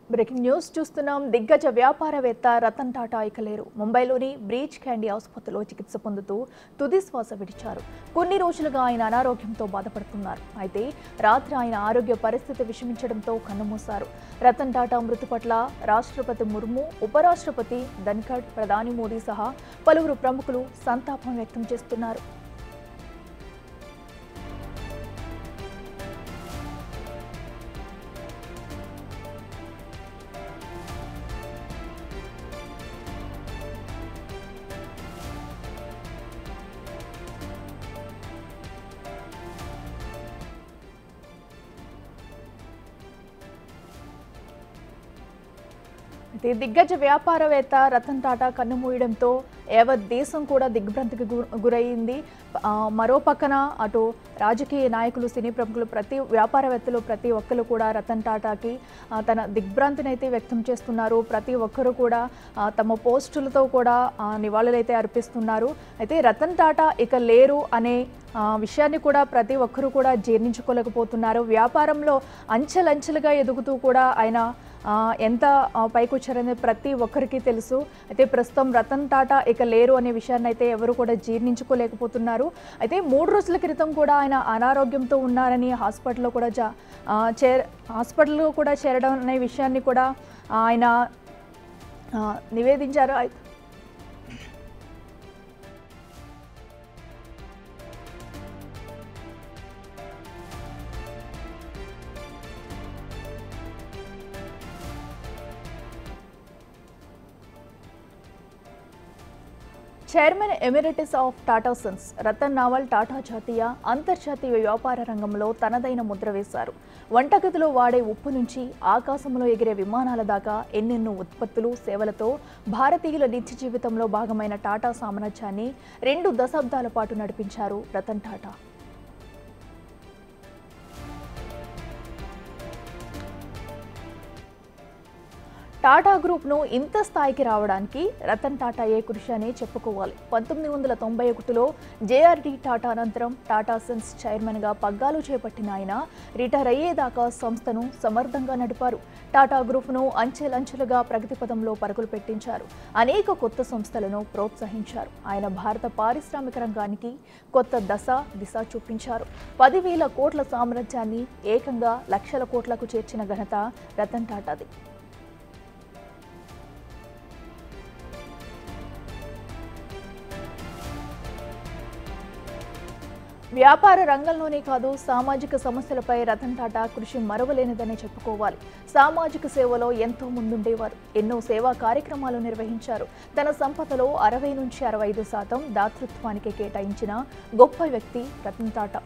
breaking news చూస్తున్నాం దిగ్గజ వ్యాపారవేత్త రతన్ టాటా ఇక లేరు ముంబైలోని బ్రీచ్ క్యాండీ ఆసుపత్రిలో చికిత్స పొందుతూ తుది శ్వాస విడిచారు కొన్ని రోజులుగా ఆయన అనారోగ్యంతో బాధపడుతున్నారు అయితే రాత్రి ఆయన ఆరోగ్య పరిస్థితి విషమించడంతో కన్నుమూశారు రతన్ టాటా మృతి పట్ల రాష్ట్రపతి ముర్ము ఉపరాష్ట్రపతి ధన్ఖడ్ ప్రధాని మోదీ సహా పలువురు ప్రముఖులు సంతాపం వ్యక్తం చేస్తున్నారు అయితే దిగ్గజ వ్యాపారవేత్త రతన్ టాటా కన్నుమూయడంతో యావత్ దేశం కూడా దిగ్భ్రాంతికి గు- గురయ్యింది ఆ, మరో పక్కన అటు రాజకీయ నాయకులు సినీ ప్రముఖులు ప్రతి వ్యాపారవేత్తలు ప్రతి ఒక్కరు కూడా రతన్ టాటాకి ఆ, తన దిగ్భ్రాంతిని అయితే వ్యక్తం చేస్తున్నారు ప్రతి ఒక్కరు కూడా ఆ, తమ పోస్టులతో కూడా ఆ, నివాళులైతే అర్పిస్తున్నారు అయితే రతన్ టాటా ఇక లేరు అనే ఆ, విషయాన్ని కూడా ప్రతి ఒక్కరూ కూడా జీర్ణించుకోలేకపోతున్నారు వ్యాపారంలో అంచెలంచెలుగా ఎదుగుతూ కూడా ఆయన ఆ, ఎంత ఆ, పైకొచ్చారనేది ప్రతి ఒక్కరికి తెలుసు అయితే ప్రస్తుతం రతన్ టాటా ఇక లేరు అనే విషయాన్ని అయితే ఎవరు కూడా జీర్ణించుకోలేకపోతున్నారు అయితే మూడు రోజుల క్రితం కూడా ఆయన అనారోగ్యంతో ఉన్నారని హాస్పిటల్లో కూడా జా ఆ, చేర హాస్పిటల్లో కూడా చేరడం అనే విషయాన్ని కూడా ఆయన ఆ, నివేదించారు అయితే chairman emeritus of Tata Sons Ratan Naval Tata జాతీయ అంతర్జాతీయ వ్యాపార రంగంలో తనదైన ముద్ర వేశారు వంటగదిలో వాడే ఉప్పు నుంచి ఆకాశంలో ఎగిరే విమానాల దాకా ఎన్నెన్నో ఉత్పత్తులు సేవలతో భారతీయుల నిత్య జీవితంలో భాగమైన టాటా సామ్రాజ్యాన్ని రెండు దశాబ్దాల పాటు నడిపించారు రతన్ టాటా టాటా గ్రూప్ను ఇంత స్థాయికి రావడానికి రతన్ టాటాయే కృషి అనే చెప్పుకోవాలి పంతొమ్మిది వందల తొంభై ఒకటిలో జేఆర్డి టాటా అనంతరం టాటా సన్స్ చైర్మన్గా పగ్గాలు చేపట్టిన ఆయన రిటైర్ అయ్యేదాకా సంస్థను సమర్థంగా నడిపారు టాటా గ్రూప్ను అంచెలంచెలుగా ప్రగతి పదంలో పరుగులు పెట్టించారు అనేక కొత్త సంస్థలను ప్రోత్సహించారు ఆయన భారత పారిశ్రామిక రంగానికి కొత్త దశ దిశ చూపించారు పదివేల కోట్ల సామ్రాజ్యాన్ని ఏకంగా లక్షల కోట్లకు చేర్చిన ఘనత రతన్ టాటాది వ్యాపార రంగంలోనే కాదు సామాజిక సమస్యలపై రతన్ టాటా కృషి మరవలేనిదనే చెప్పుకోవాలి సామాజిక సేవలో ఎంతో ముందుండేవారు ఎన్నో సేవా కార్యక్రమాలు నిర్వహించారు తన సంపదలో అరవై నుంచి అరవై ఐదు శాతం దాతృత్వానికి కేటాయించిన గొప్ప వ్యక్తి రతన్ టాటా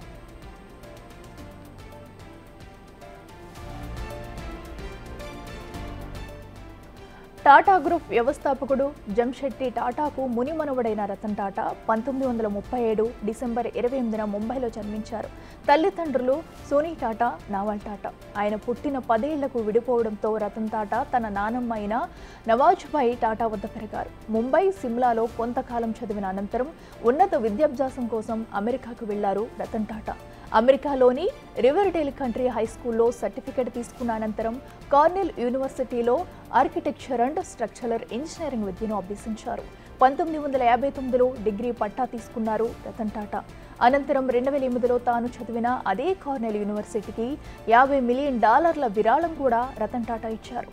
టాటా గ్రూప్ వ్యవస్థాపకుడు జంషెట్టి టాటాకు మునిమనువడైన రతన్ టాటా పంతొమ్మిది వందల ముప్పై ఏడు డిసెంబర్ ఇరవై ఎనిమిదిన ముంబైలో జన్మించారు తల్లిదండ్రులు సోనీ టాటా నావల్ టాటా ఆయన పుట్టిన పదేళ్లకు విడిపోవడంతో రతన్ టాటా తన నానమ్మ అయిన నవాజ్భాయ్ టాటా వద్ద పెరిగారు ముంబై సిమ్లాలో కొంతకాలం చదివిన అనంతరం ఉన్నత విద్యాభ్యాసం కోసం అమెరికాకు వెళ్లారు రతన్ టాటా అమెరికాలోని రివర్డేల్ కంట్రీ హై స్కూల్లో సర్టిఫికెట్ తీసుకున్న అనంతరం కార్నెల్ యూనివర్సిటీలో ఆర్కిటెక్చర్ అండ్ స్ట్రక్చరల్ ఇంజనీరింగ్ విద్యను అభ్యసించారు పంతొమ్మిది వందల యాభై తొమ్మిదిలో డిగ్రీ పట్టా తీసుకున్నారు రతన్ టాటా అనంతరం రెండు వేల ఎనిమిదిలో తాను చదివిన అదే కార్నెల్ యూనివర్సిటీకి యాభై మిలియన్ డాలర్ల విరాళం కూడా రతన్ టాటా ఇచ్చారు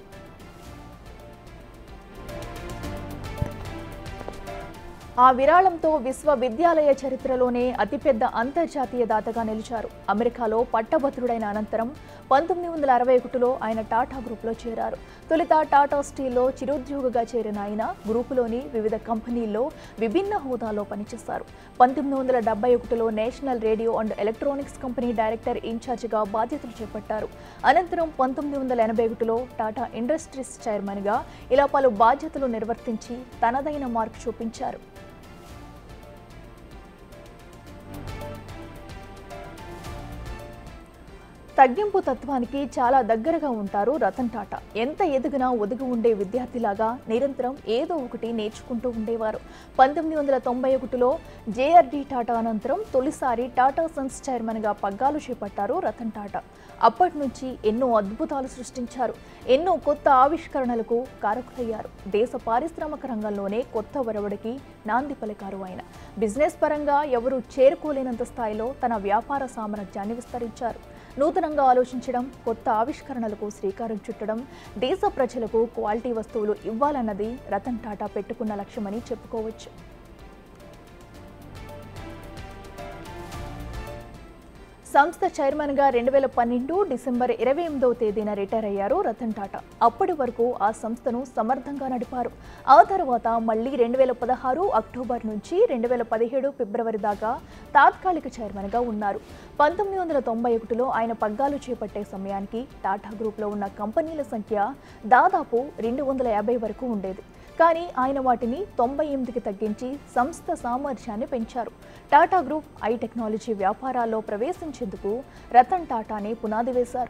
ఆ విరాళంతో విశ్వవిద్యాలయ చరిత్రలోనే అతిపెద్ద అంతర్జాతీయ దాతగా నిలిచారు అమెరికాలో పట్టభద్రుడైన అనంతరం పంతొమ్మిది వందల అరవై ఒకటిలో ఆయన టాటా గ్రూప్లో చేరారు తొలుత టాటా స్టీల్లో చిరుద్యోగిగా చేరిన ఆయన గ్రూపులోని వివిధ కంపెనీల్లో విభిన్న హోదాలో పనిచేశారు పంతొమ్మిది వందల డెబ్బై ఒకటిలో National Radio and Electronics Company director ఇన్ఛార్జిగా బాధ్యతలు చేపట్టారు అనంతరం పంతొమ్మిది వందల ఎనభై ఒకటిలో టాటా ఇండస్ట్రీస్ చైర్మన్గా ఇలా పలు బాధ్యతలు నిర్వర్తించి తనదైన మార్క్ చూపించారు తగ్గింపు తత్వానికి చాలా దగ్గరగా ఉంటారు రతన్ టాటా ఎంత ఎదిగినా ఒదిగి ఉండే విద్యార్థిలాగా నిరంతరం ఏదో ఒకటి నేర్చుకుంటూ ఉండేవారు పంతొమ్మిది వందల తొంభై ఒకటిలో జేఆర్డి టాటా అనంతరం తొలిసారి టాటా సన్స్ చైర్మన్గా పగ్గాలు చేపట్టారు రతన్ టాటా అప్పటి నుంచి ఎన్నో అద్భుతాలు సృష్టించారు ఎన్నో కొత్త ఆవిష్కరణలకు కారకులయ్యారు దేశ పారిశ్రామిక రంగంలోనే కొత్త వరవడికి నాంది పలికారు ఆయన బిజినెస్ పరంగా ఎవరూ చేరుకోలేనంత స్థాయిలో తన వ్యాపార సామర్థ్యాన్ని విస్తరించారు నూతనంగా ఆలోచించడం కొత్త ఆవిష్కరణలకు శ్రీకారం చుట్టడం దేశ ప్రజలకు క్వాలిటీ వస్తువులు ఇవ్వాలన్నది రతన్ టాటా పెట్టుకున్న లక్ష్యమని చెప్పుకోవచ్చు సంస్థ చైర్మన్గా రెండు వేల పన్నెండు డిసెంబర్ ఇరవై ఎనిమిదవ తేదీన రిటైర్ అయ్యారు రతన్ టాటా అప్పటి వరకు ఆ సంస్థను సమర్థంగా నడిపారు ఆ తర్వాత మళ్ళీ రెండు వేల పదహారు అక్టోబర్ నుంచి రెండు వేల పదిహేడు ఫిబ్రవరి దాకా తాత్కాలిక చైర్మన్గా ఉన్నారు పంతొమ్మిది వందల తొంభై ఒకటిలో ఆయన పగ్గాలు చేపట్టే సమయానికి టాటా గ్రూప్లో ఉన్న కంపెనీల సంఖ్య దాదాపు రెండు వందల యాభై వరకు ఉండేది కానీ ఆయన వాటిని తొంభై ఎనిమిదికి తగ్గించి సంస్థ సామర్థ్యాన్ని పెంచారు టాటా గ్రూప్ ఐ టెక్నాలజీ వ్యాపారాల్లో ప్రవేశించేందుకు రతన్ టాటానే పునాది వేశారు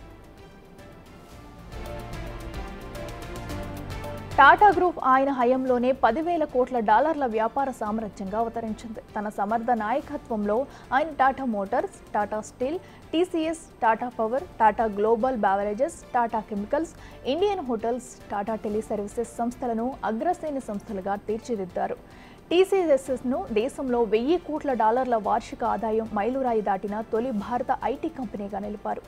టాటా గ్రూప్ ఆయన హయంలోనే పదివేల కోట్ల డాలర్ల వ్యాపార సామ్రాజ్యంగా అవతరించింది తన సమర్థ నాయకత్వంలో ఆయన Tata Motors Tata Steel TCS Tata Power Tata Global Beverages Tata Chemicals Indian Hotels Tata Tele Services సంస్థలను అగ్రశ్రేణి సంస్థలుగా తీర్చిదిద్దారు టీసీఎస్ఎస్ను దేశంలో వెయ్యి కోట్ల డాలర్ల వార్షిక ఆదాయం మైలురాయి దాటిన తొలి భారత ఐటీ కంపెనీగా నిలిపారు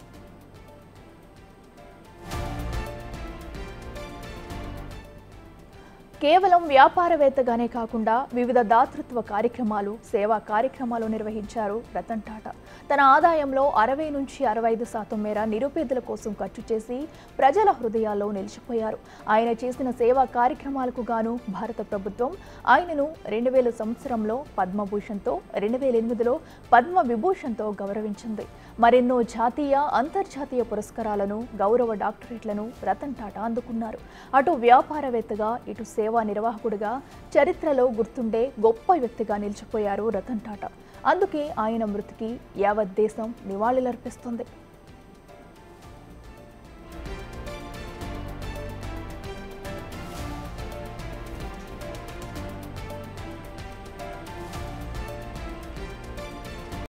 కేవలం వ్యాపారవేత్తగానే కాకుండా వివిధ దాతృత్వ కార్యక్రమాలు సేవా కార్యక్రమాలు నిర్వహించారు రతన్ టాటా తన ఆదాయంలో అరవై నుంచి అరవై ఐదు శాతం మేర నిరుపేదల కోసం ఖర్చు చేసి ప్రజల హృదయాల్లో నిలిచిపోయారు ఆయన చేసిన సేవా కార్యక్రమాలకు గాను భారత ప్రభుత్వం ఆయనను రెండు వేల సంవత్సరంలో పద్మభూషణ్తో రెండు వేల ఎనిమిదిలో పద్మ విభూషణ్తో గౌరవించింది మరెన్నో జాతీయ అంతర్జాతీయ పురస్కారాలను గౌరవ డాక్టరేట్లను రతన్ టాటా అందుకున్నారు అటు వ్యాపారవేత్తగా ఇటు సేవా నిర్వాహకుడిగా చరిత్రలో గుర్తుండే గొప్ప వ్యక్తిగా నిలిచిపోయారు రతన్ టాటా అందుకే ఆయన మృతికి యావత్ దేశం నివాళులర్పిస్తుంది